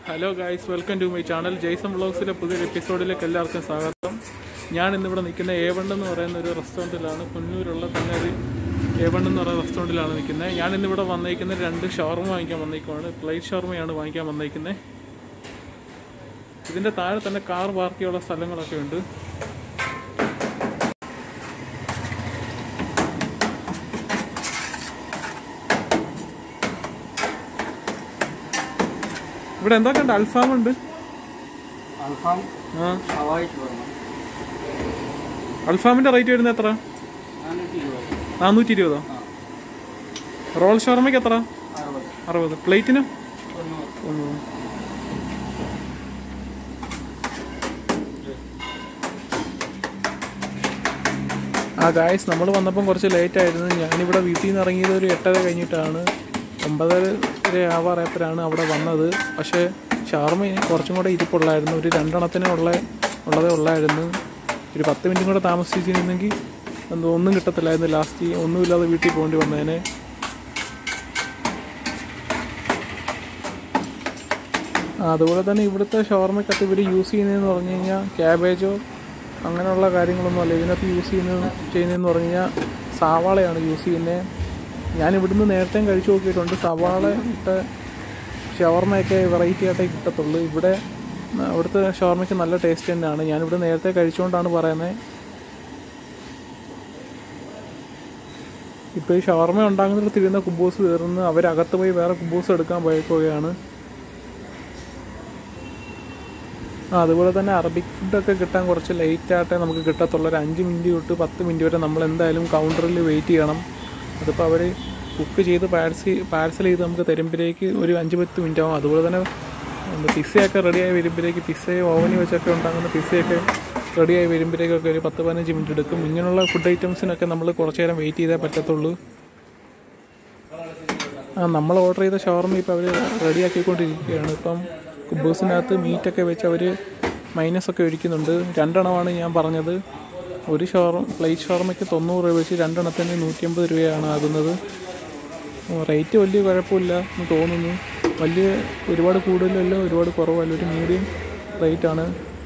hello guys welcome to my channel Jaison വ്ളോഗ്സിലെ പുതിയൊരു എപ്പിസോഡിലേക്ക് എല്ലാവർക്കും സ്വാഗതം ഞാൻ ഇന്നിവിടെ നിൽക്കുന്ന എ വൺ എന്ന് പറയുന്ന ഒരു റെസ്റ്റോറൻറ്റിലാണ് പുന്നൂരുള്ള തന്നെ ഒരു എ വൺ എന്ന് പറയുന്ന റെസ്റ്റോറൻറ്റിലാണ് നിൽക്കുന്നത് ഞാൻ ഇന്നിവിടെ വന്നേക്കുന്നത് രണ്ട് ഷവർമ വാങ്ങിക്കാൻ വന്നേക്കുവാണ് പ്ലേറ്റ് ഷവർമയാണ് വാങ്ങിക്കാൻ വന്നേക്കുന്നത് ഇതിൻ്റെ താഴെ തന്നെ കാർ പാർക്ക് ചെയ്യാനുള്ള സ്ഥലങ്ങളൊക്കെ ഉണ്ട് ഇവിടെ എന്തൊക്കെ ഉണ്ട് അൽഫാം ഉണ്ട് അൽഫാം ആ ഷവായി ഷവർമ അൽഫാമിന്റെ റേറ്റ് വരുന്നത് എത്ര നാനൂറ്റി ഇരുപത് നാനൂറ്റി ഇരുപതോ ആ റോൾ ഷവർമയ്ക്ക് എത്ര അറുപത് അറുപത് പ്ലേറ്റിന് തൊണ്ണൂറ് ഒന്ന് ആ ഗായ്സ് നമ്മൾ വന്നപ്പം കുറച്ച് ലേറ്റ് ആയിരുന്നു ഞാനിവിടെ വീട്ടിൽ നിന്ന് ഇറങ്ങിയത് ഒരു എട്ടര കഴിഞ്ഞിട്ടാണ് ഒമ്പതര വരെ ആവാറായപ്പോഴാണ് അവിടെ വന്നത് പക്ഷേ ഷാർമ കുറച്ചും കൂടെ ഇരിപ്പുള്ളായിരുന്നു ഒരു രണ്ടെണ്ണത്തിന് ഉള്ള ഉള്ളതേ ഉള്ളായിരുന്നു ഒരു പത്ത് മിനിറ്റും കൂടെ താമസിച്ചിരുന്നെങ്കിൽ എന്തോ ഒന്നും കിട്ടത്തില്ലായിരുന്നു ലാസ്റ്റ് ഒന്നുമില്ലാതെ വീട്ടിൽ പോകേണ്ടി വന്നതിനെ ആ, അതുപോലെ തന്നെ ഇവിടുത്തെ ഷവർമയ്ക്കകത്ത് ഇവർ യൂസ് ചെയ്യുന്നതെന്ന് പറഞ്ഞു കഴിഞ്ഞാൽ ക്യാബേജോ അങ്ങനെയുള്ള കാര്യങ്ങളൊന്നും അല്ല ഇതിനകത്ത് യൂസ് ചെയ്യുന്നത് ചെയ്യുന്നതെന്ന് പറഞ്ഞു കഴിഞ്ഞാൽ സവാളയാണ് യൂസ് ചെയ്യുന്നത് ഞാൻ ഇവിടുന്ന് നേരത്തെ കഴിച്ചു നോക്കിയിട്ടുണ്ട് സവാള ഇട്ട ഷവർമയൊക്കെ വെറൈറ്റി ആയിട്ടേ കിട്ടത്തുള്ളൂ ഇവിടെ ആ, ഇവിടുത്തെ ഷവർമയ്ക്ക് നല്ല ടേസ്റ്റ് തന്നെയാണ് ഞാനിവിടെ നേരത്തെ കഴിച്ചുകൊണ്ടാണ് പറയുന്നത് ഇപ്പോൾ ഈ ഷവർമ ഉണ്ടാകുന്നിടത്ത് ഇരുന്ന കുബൂസ് തീർന്ന് അവരകത്ത് പോയി വേറെ കുബൂസ് എടുക്കാൻ പോയേക്കുകയാണ് ആ അതുപോലെ തന്നെ അറബിക് ഫുഡൊക്കെ കിട്ടാൻ കുറച്ച് ലേറ്റ് ആയിട്ടേ നമുക്ക് കിട്ടത്തുള്ളൂ ഒരു അഞ്ച് മിനിറ്റ് തൊട്ട് പത്ത് മിനിറ്റ് വരെ നമ്മൾ എന്തായാലും കൗണ്ടറിൽ വെയിറ്റ് ചെയ്യണം അതിപ്പോൾ അവർ കുക്ക് ചെയ്ത് പാഴ്സൽ പാഴ്സൽ ചെയ്ത് നമുക്ക് തരുമ്പോഴേക്ക് ഒരു അഞ്ച് പത്ത് മിനിറ്റ് ആവും അതുപോലെ തന്നെ എന്താ പിസ്സയൊക്കെ റെഡിയായി വരുമ്പോഴേക്ക് പിസ്സയും ഓവനിൽ വെച്ചൊക്കെ ഉണ്ടാകുന്ന പിസ്സയൊക്കെ റെഡിയായി വരുമ്പോഴേക്കൊക്കെ ഒരു പത്ത് പതിനഞ്ച് മിനിറ്റ് എടുക്കും ഇങ്ങനെയുള്ള ഫുഡ് ഐറ്റംസിനൊക്കെ നമ്മൾ കുറച്ച് നേരം വെയിറ്റ് ചെയ്തേ പറ്റത്തുള്ളൂ ആ നമ്മൾ ഓർഡർ ചെയ്ത ഷവർമ ഇപ്പോൾ അവർ റെഡിയാക്കിക്കൊണ്ടിരിക്കുകയാണ് ഇപ്പം കുബൂസിനകത്ത് മീറ്റൊക്കെ വെച്ച് അവർ മൈനസ് ഒക്കെ ഒഴിക്കുന്നുണ്ട് രണ്ടെണ്ണമാണ് ഞാൻ പറഞ്ഞത് ഒരു ഷവർമ പ്ലേറ്റ് ഷവർമയ്ക്ക് തൊണ്ണൂറ് രൂപ വെച്ച് രണ്ടെണ്ണത്തിന് നൂറ്റിയമ്പത് രൂപയാണ് ആകുന്നത് റേറ്റ് വലിയ കുഴപ്പമില്ല എന്ന് തോന്നുന്നു വലിയ ഒരുപാട് കൂടുതലല്ല ഒരുപാട് കുറവല്ല ഒരു മീഡിയം റേറ്റാണ്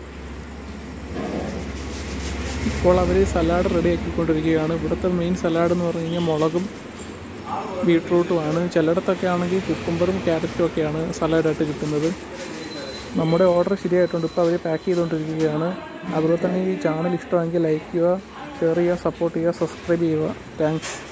ഇപ്പോൾ അവർ സലാഡ് റെഡിയാക്കിക്കൊണ്ടിരിക്കുകയാണ് ഇവിടുത്തെ മെയിൻ സലാഡ് എന്ന് പറഞ്ഞു കഴിഞ്ഞാൽ മുളകും ബീട്രൂട്ടുമാണ് ചിലയിടത്തൊക്കെ ആണെങ്കിൽ കുക്കുംബറും ക്യാരറ്റും ഒക്കെയാണ് സലാഡായിട്ട് കിട്ടുന്നത് നമ്മുടെ ഓർഡർ ശരിയായിട്ടുണ്ട് ഇപ്പോൾ അവർ പാക്ക് ചെയ്തുകൊണ്ടിരിക്കുകയാണ് അതുപോലെ തന്നെ ഈ ചാനൽ ഇഷ്ടമെങ്കിൽ ലൈക്ക് ചെയ്യുക ഷെയർ ചെയ്യുക സപ്പോർട്ട് ചെയ്യുക സബ്സ്ക്രൈബ് ചെയ്യുക താങ്ക്സ്